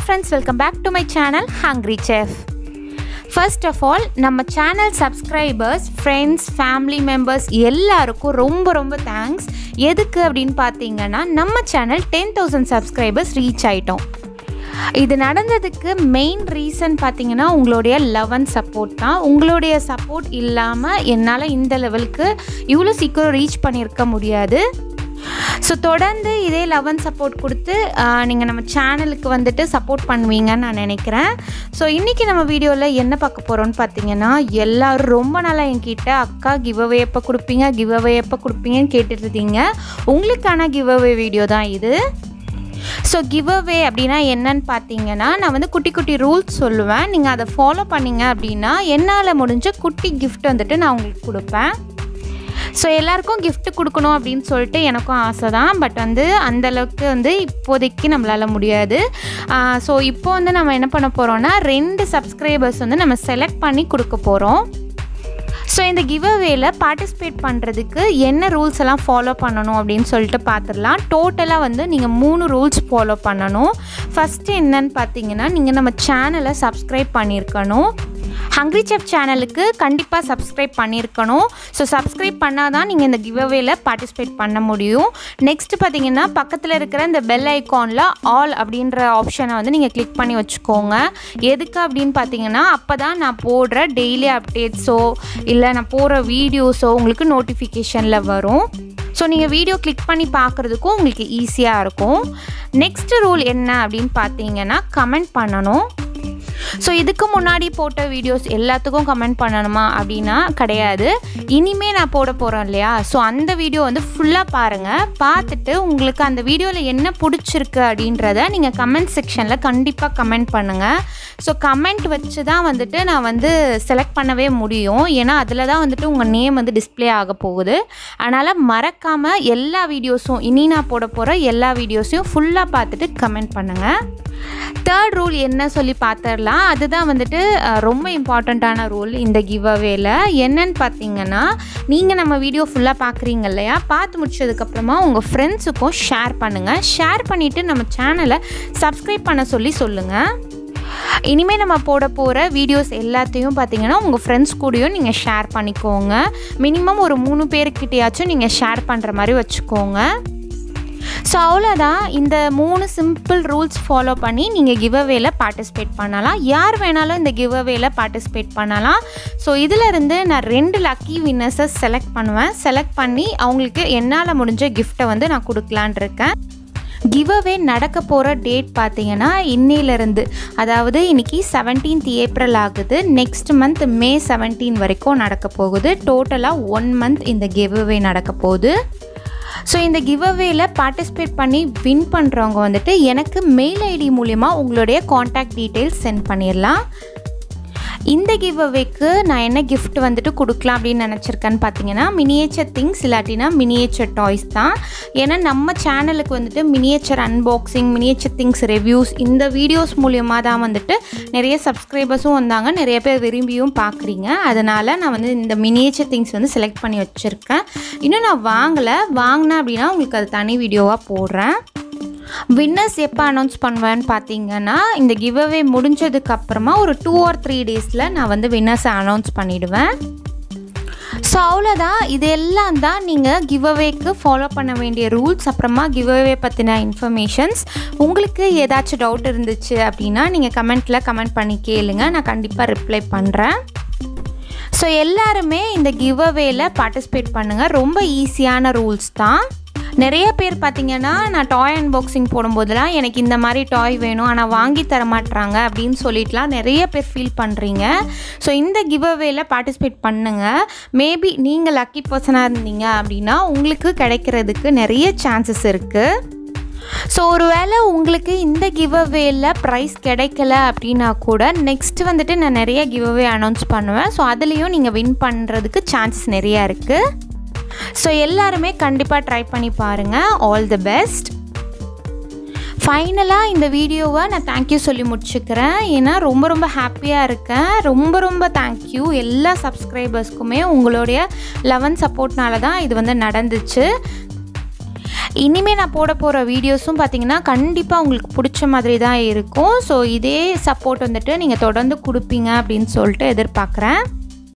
friends welcome back to my channel hungry chef first of all நம்ம channel subscribers friends family members எல்லாருக்கும் ரொம்ப ரொம்ப thanks எதுக்கு அப்படின்னு பார்த்தீங்கன்னா நம்ம channel ten thousand subscribers reach ஆயிட்டோம் இது நடந்ததுக்கு மெயின் ரீசன் பார்த்தீங்கன்னா உங்களுடைய லவ் அண்ட் சப்போர்ட் தான் உங்களுடைய சப்போர்ட் இல்லாமல் என்னால் இந்த லெவலுக்கு இவ்வளோ சீக்கிரம் ரீச் பண்ணியிருக்க முடியாது ஸோ தொடர்ந்து இதே லவ் அண்ட் சப்போர்ட் கொடுத்து நீங்கள் நம்ம சேனலுக்கு வந்துட்டு சப்போர்ட் பண்ணுவீங்கன்னு நான் நினைக்கிறேன் ஸோ இன்றைக்கி நம்ம வீடியோவில் என்ன பார்க்க போகிறோம்னு பார்த்தீங்கன்னா எல்லோரும் ரொம்ப நாளாக என்கிட்ட அக்கா கிவ் அவே எப்போ கொடுப்பீங்க கிவ் அவே எப்போ கொடுப்பீங்கன்னு கேட்டுட்டு இருந்தீங்க உங்களுக்கான கிவ் அவே வீடியோ தான் இது ஸோ கிவ் அவே அப்படின்னா என்னன்னு பார்த்தீங்கன்னா நான் வந்து குட்டி குட்டி ரூல்ஸ் சொல்லுவேன் நீங்கள் அதை ஃபாலோ பண்ணீங்க அப்படின்னா என்னால் முடிஞ்ச குட்டி கிஃப்ட் வந்துட்டு நான் உங்களுக்கு கொடுப்பேன் ஸோ எல்லாருக்கும் gift கொடுக்கணும் அப்படின்னு சொல்லிட்டு எனக்கும் ஆசை தான் பட் வந்து அந்தளவுக்கு வந்து இப்போதைக்கு நம்மளால் முடியாது ஸோ இப்போ வந்து நம்ம என்ன பண்ண போகிறோம்னா ரெண்டு சப்ஸ்கிரைபர்ஸ் வந்து நம்ம செலக்ட் பண்ணி கொடுக்க போகிறோம் ஸோ இந்த கிவ் அவேல பார்ட்டிசிபேட் பண்ணுறதுக்கு என்ன ரூல்ஸ் எல்லாம் ஃபாலோ பண்ணணும் அப்படின்னு சொல்லிட்டு பார்த்துடலாம் டோட்டலாக வந்து நீங்கள் மூணு ரூல்ஸ் ஃபாலோ பண்ணணும் ஃபஸ்ட்டு என்னன்னு பார்த்தீங்கன்னா நீங்கள் நம்ம சேனலை சப்ஸ்கிரைப் பண்ணியிருக்கணும் ஹங்க்ரி செஃப் சேனலுக்கு கண்டிப்பாக சப்ஸ்கிரைப் பண்ணியிருக்கணும் ஸோ சப்ஸ்கிரைப் பண்ணால் தான் நீங்கள் இந்த கிவ் அவேல பார்ட்டிசிபேட் பண்ண முடியும் நெக்ஸ்ட் பார்த்தீங்கன்னா பக்கத்தில் இருக்கிற இந்த பெல் ஐக்கானில் ஆல் அப்படின்ற ஆப்ஷனை வந்து நீங்கள் கிளிக் பண்ணி வச்சுக்கோங்க எதுக்கு அப்படின்னு பார்த்தீங்கன்னா அப்போ தான் நான் போடுற டெய்லி அப்டேட்ஸோ இல்லை நான் போடுற வீடியோஸோ உங்களுக்கு நோட்டிஃபிகேஷனில் வரும் ஸோ நீங்கள் வீடியோ கிளிக் பண்ணி பார்க்குறதுக்கும் உங்களுக்கு ஈஸியாக இருக்கும் நெக்ஸ்ட் ரூல் என்ன அப்படின்னு பார்த்தீங்கன்னா கமெண்ட் பண்ணணும் ஸோ இதுக்கு முன்னாடி போட்ட வீடியோஸ் எல்லாத்துக்கும் கமெண்ட் பண்ணணுமா அப்படின்னா கிடையாது இனிமே நான் போட போகிறேன் இல்லையா ஸோ அந்த வீடியோ வந்து ஃபுல்லாக பாருங்கள் பார்த்துட்டு உங்களுக்கு அந்த வீடியோவில் என்ன பிடிச்சிருக்கு அப்படின்றத நீங்கள் கமெண்ட் செக்ஷனில் கண்டிப்பாக கமெண்ட் பண்ணுங்கள் ஸோ கமெண்ட் வச்சு தான் வந்துட்டு நான் வந்து செலக்ட் பண்ணவே முடியும் ஏன்னா அதில் தான் வந்துட்டு உங்கள் நேம் வந்து டிஸ்ப்ளே ஆக போகுது அதனால் மறக்காமல் எல்லா வீடியோஸும் இனி நான் போட போகிற எல்லா வீடியோஸையும் ஃபுல்லாக பார்த்துட்டு கமெண்ட் பண்ணுங்கள் தேர்ட் ரூல் என்ன சொல்லி பார்த்துடலாம் அதுதான் வந்துட்டு அஹ், ரொம்ப இம்பார்ட்டண்ட்டான ரூல் இந்த கிவ் அவேல என்னன்னு பார்த்தீங்கன்னா நீங்கள் நம்ம வீடியோ ஃபுல்லாக பார்க்குறீங்க இல்லையா பார்த்து முடிச்சதுக்கப்புறமா உங்கள் ஃப்ரெண்ட்ஸுக்கும் ஷேர் பண்ணுங்கள் ஷேர் பண்ணிவிட்டு நம்ம சேனலை சப்ஸ்கிரைப் பண்ண சொல்லி சொல்லுங்கள் இனிமேல் நம்ம போட போகிற வீடியோஸ் எல்லாத்தையும் பார்த்தீங்கன்னா உங்கள் ஃப்ரெண்ட்ஸ் கூடயும் நீங்கள் ஷேர் பண்ணிக்கோங்க மினிமம் ஒரு மூணு பேருக்கிட்டையாச்சும் நீங்கள் ஷேர் பண்ணுற மாதிரி வச்சுக்கோங்க ஸோ அவ்வளோதான் இந்த மூணு சிம்பிள் ரூல்ஸ் ஃபாலோ பண்ணி நீங்கள் கிவ் அவேல பார்ட்டிசிபேட் பண்ணலாம் யார் வேணாலும் இந்த கிவ் அவேல பார்ட்டிசிபேட் பண்ணலாம் ஸோ இதிலிருந்து நான் ரெண்டு லக்கி வின்னர்ஸை செலக்ட் பண்ணுவேன் செலக்ட் பண்ணி அவங்களுக்கு என்னால் முடிஞ்ச கிஃப்ட்டை வந்து நான் கொடுக்கலான் இருக்கேன் கிவ் அவே நடக்க போகிற டேட் பார்த்தீங்கன்னா இன்னையிலேருந்து அதாவது இன்னைக்கு செவன்டீன்த் ஏப்ரல் ஆகுது நெக்ஸ்ட் மந்த் மே செவன்டீன் வரைக்கும் நடக்க போகுது டோட்டலாக ஒன் மந்த் இந்த கிவ் அவே நடக்க போகுது ஸோ இந்த கிவ் அவேல பார்ட்டிசிபேட் பண்ணி வின் பண்ணுறவங்க வந்துட்டு எனக்கு மெயில் ஐடி மூலிமா உங்களுடைய காண்டாக்ட் டீட்டெயில்ஸ் சென்ட் பண்ணிடலாம் இந்த கிவ் அவேக்கு நான் என்ன gift வந்துட்டு கொடுக்கலாம் அப்படின்னு நினச்சிருக்கேன்னு பார்த்தீங்கன்னா மினியேச்சர் திங்ஸ் இல்லாட்டினா மினியேச்சர் டாய்ஸ் தான் ஏன்னா நம்ம சேனலுக்கு வந்துட்டு miniature unboxing miniature things reviews இந்த வீடியோஸ் மூலியமாக தான் வந்துட்டு நிறைய சப்ஸ்கிரைபர்ஸும் வந்தாங்க நிறைய பேர் விரும்பியும் பார்க்குறீங்க அதனால் நான் வந்து இந்த மினியேச்சர் திங்ஸ் வந்து செலக்ட் பண்ணி வச்சுருக்கேன் இன்னும் நான் வாங்கலை வாங்கினேன் அப்படின்னா உங்களுக்கு அது தனி வீடியோவாக போடுறேன் வின்னர்ஸ் எப்போ அனௌன்ஸ் பண்ணுவேன்னு பார்த்தீங்கன்னா இந்த கிவ் அவே முடிஞ்சதுக்கு அப்புறமா ஒரு டூ ஆர் த்ரீ டேஸில் நான் வந்து வின்னர்ஸை அனௌன்ஸ் பண்ணிடுவேன் ஸோ அவ்வளோதான் இது எல்லாம் தான் நீங்கள் கிவ் அவேக்கு ஃபாலோ பண்ண வேண்டிய ரூல்ஸ் அப்புறமா கிவ் அவே பற்றின இன்ஃபர்மேஷன்ஸ் உங்களுக்கு ஏதாச்சும் டவுட் இருந்துச்சு அப்படின்னா நீங்கள் கமெண்ட்டில் கமெண்ட் பண்ணி கேளுங்க நான் கண்டிப்பாக ரிப்ளை பண்ணுறேன் ஸோ எல்லாருமே இந்த கிவ் அவேல பார்ட்டிசிபேட் பண்ணுங்கள் ரொம்ப ஈஸியான ரூல்ஸ் தான் நிறைய பேர் பார்த்தீங்கன்னா நான் டாய் அன்பாக்சிங் போடும்போதெல்லாம் எனக்கு இந்த மாதிரி டாய் வேணும் ஆனால் வாங்கி தர மாட்றாங்க அப்படின்னு சொல்லிட்டுலாம் நிறைய பேர் ஃபீல் பண்ணுறீங்க ஸோ இந்த கிவ் அவேல பார்ட்டிசிபேட் பண்ணுங்கள் மேபி நீங்கள் லக்கி பர்சனாக இருந்தீங்க அப்படின்னா உங்களுக்கு கிடைக்கிறதுக்கு நிறைய சான்சஸ் இருக்குது ஸோ ஒருவேளை உங்களுக்கு இந்த கிவ் அவேல ப்ரைஸ் கிடைக்கல அப்படின்னா கூட நெக்ஸ்ட் வந்துட்டு நான் நிறைய கிவ் அவே அனௌன்ஸ் பண்ணுவேன் ஸோ அதுலேயும் நீங்கள் வின் பண்ணுறதுக்கு சான்சஸ் நிறையா இருக்குது ஸோ எல்லாருமே கண்டிப்பாக ட்ரை பண்ணி பாருங்கள் ஆல் தி பெஸ்ட் ஃபைனலாக இந்த வீடியோவை நான் தேங்க்யூ சொல்லி முடிச்சுக்கிறேன் ஏன்னா ரொம்ப ரொம்ப ஹாப்பியாக இருக்கேன் ரொம்ப ரொம்ப தேங்க்யூ எல்லா சப்ஸ்கிரைபர்ஸ்க்குமே உங்களுடைய லெவன் சப்போர்ட்னால தான் இது வந்து நடந்துச்சு இனிமேல் நான் போட போகிற வீடியோஸும் பார்த்தீங்கன்னா கண்டிப்பாக உங்களுக்கு பிடிச்ச மாதிரி தான் இருக்கும் ஸோ இதே சப்போர்ட் வந்துட்டு நீங்கள் தொடர்ந்து கொடுப்பீங்க அப்படின்னு சொல்லிட்டு எதிர்பார்க்குறேன்